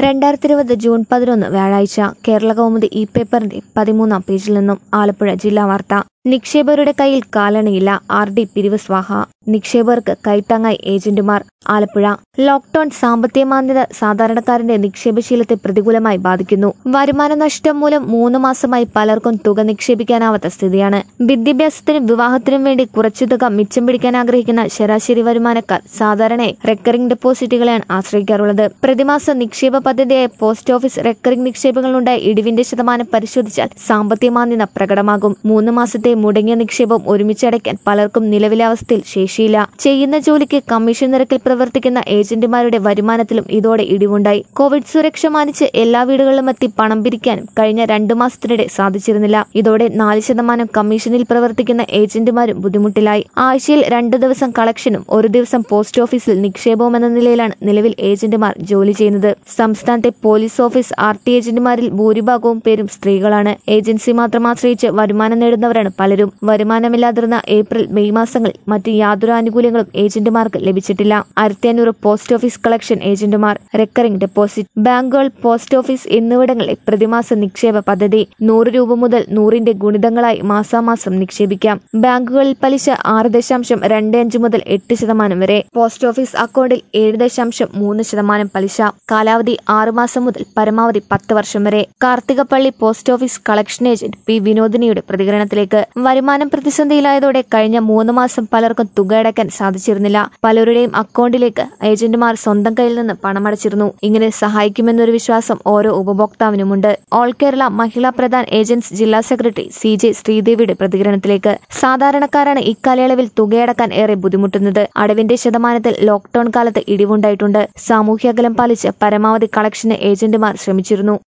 രണ്ടായിരത്തി ഇരുപത് ജൂൺ പതിനൊന്ന് വ്യാഴാഴ്ച കേരള കൗമുദി ഇ പേപ്പറിന്റെ പതിമൂന്നാം പേജിൽ നിന്നും ആലപ്പുഴ ജില്ലാ വാർത്ത നിക്ഷേപകരുടെ കയ്യിൽ കാലണിയില്ല ആർ ഡി പിരിവ് സ്വാഹ നിക്ഷേപകർക്ക് കൈത്താങ്ങായി ഏജന്റുമാർ ആലപ്പുഴ ലോക്ഡൌൺ സാമ്പത്തിക മാന്ദ്യത സാധാരണക്കാരന്റെ നിക്ഷേപശീലത്തെ പ്രതികൂലമായി ബാധിക്കുന്നു വരുമാന നഷ്ടം മൂലം മൂന്ന് മാസമായി പലർക്കും തുക നിക്ഷേപിക്കാനാവാത്ത സ്ഥിതിയാണ് വിദ്യാഭ്യാസത്തിനും വിവാഹത്തിനും വേണ്ടി കുറച്ചു തുക മിച്ചം പിടിക്കാൻ ആഗ്രഹിക്കുന്ന ശരാശരി വരുമാനക്കാർ സാധാരണയായി റെക്കറിംഗ് ഡെപ്പോസിറ്റുകളെയാണ് ആശ്രയിക്കാറുള്ളത് പ്രതിമാസ നിക്ഷേപ പദ്ധതിയായ പോസ്റ്റ് ഓഫീസ് റെക്കറിംഗ് നിക്ഷേപങ്ങളുണ്ടായ ഇടിവിന്റെ ശതമാനം പരിശോധിച്ചാൽ സാമ്പത്തിക മാന്ദ്യത പ്രകടമാകും മൂന്ന് മാസത്തെ മുടങ്ങിയ നിക്ഷേപം ഒരുമിച്ചടയ്ക്കാൻ പലർക്കും നിലവിലെ അവസ്ഥയിൽ ശേഷിയില്ല ചെയ്യുന്ന ജോലിക്ക് കമ്മീഷൻ നിരക്കിൽ പ്രവർത്തിക്കുന്ന ഏജന്റുമാരുടെ വരുമാനത്തിലും ഇതോടെ ഇടിവുണ്ടായി കോവിഡ് സുരക്ഷ മാനിച്ച് എല്ലാ വീടുകളിലും എത്തി പണം പിരിക്കാനും കഴിഞ്ഞ രണ്ടു മാസത്തിനിടെ സാധിച്ചിരുന്നില്ല ഇതോടെ നാല് ശതമാനം കമ്മീഷനിൽ പ്രവർത്തിക്കുന്ന ഏജന്റുമാരും ബുദ്ധിമുട്ടിലായി ആഴ്ചയിൽ രണ്ടു ദിവസം കളക്ഷനും ഒരു ദിവസം പോസ്റ്റ് ഓഫീസിൽ നിക്ഷേപവും എന്ന നിലയിലാണ് നിലവിൽ ഏജന്റുമാർ ജോലി ചെയ്യുന്നത് സംസ്ഥാനത്തെ പോലീസ് ഓഫീസ് ആർ ടി ഏജന്റുമാരിൽ ഭൂരിഭാഗവും പേരും സ്ത്രീകളാണ് ഏജൻസി മാത്രം ആശ്രയിച്ച് വരുമാനം നേടുന്നവരാണ് പലരും വരുമാനമില്ലാതിരുന്ന ഏപ്രിൽ മെയ് മാസങ്ങളിൽ മറ്റ് യാതൊരു ആനുകൂല്യങ്ങളും ഏജന്റുമാർക്ക് ലഭിച്ചിട്ടില്ല ആയിരത്തി അഞ്ഞൂറ് പോസ്റ്റ് ഓഫീസ് കളക്ഷൻ ഏജന്റുമാർ റെക്കറിംഗ് ഡെപ്പോസിറ്റ് ബാങ്കുകൾ പോസ്റ്റ് ഓഫീസ് എന്നിവിടങ്ങളിലെ പ്രതിമാസ നിക്ഷേപ പദ്ധതി നൂറ് രൂപ മുതൽ നൂറിന്റെ ഗുണിതങ്ങളായി മാസാമാസം നിക്ഷേപിക്കാം ബാങ്കുകളിൽ പലിശ ആറ് ദശാംശം രണ്ട് അഞ്ച് മുതൽ എട്ട് ശതമാനം വരെ പോസ്റ്റ് ഓഫീസ് അക്കൗണ്ടിൽ ഏഴ് ദശാംശം മൂന്ന് ശതമാനം പലിശ കാലാവധി ആറ് മാസം മുതൽ പരമാവധി പത്ത് വർഷം വരെ Karthikappally post office collection agent P വിനോദിനിയുടെ പ്രതികരണത്തിലേക്ക് വരുമാനം പ്രതിസന്ധിയിലായതോടെ കഴിഞ്ഞ മൂന്ന് മാസം പലർക്കും തുക അടയ്ക്കാൻ സാധിച്ചിരുന്നില്ല പലരുടെയും അക്കൗണ്ടിലേക്ക് ഏജന്റുമാർ സ്വന്തം കയ്യിൽ നിന്ന് പണമടച്ചിരുന്നു ഇങ്ങനെ സഹായിക്കുമെന്നൊരു വിശ്വാസം ഓരോ ഉപഭോക്താവിനുമുണ്ട് ഓൾ കേരള മഹിളാ പ്രധാൻ ഏജൻസ് ജില്ലാ സെക്രട്ടറി സി ജെ ശ്രീദേവിയുടെ പ്രതികരണത്തിലേക്ക് സാധാരണക്കാരാണ് ഇക്കാലയളവിൽ തുകയടക്കാൻ ഏറെ ബുദ്ധിമുട്ടുന്നത് അടവിന്റെ ശതമാനത്തിൽ ലോക്ഡൌൺ കാലത്ത് ഇടിവുണ്ടായിട്ടുണ്ട് സാമൂഹ്യ അകലം പാലിച്ച് പരമാവധി കളക്ഷന് ഏജന്റുമാർ ശ്രമിച്ചിരുന്നു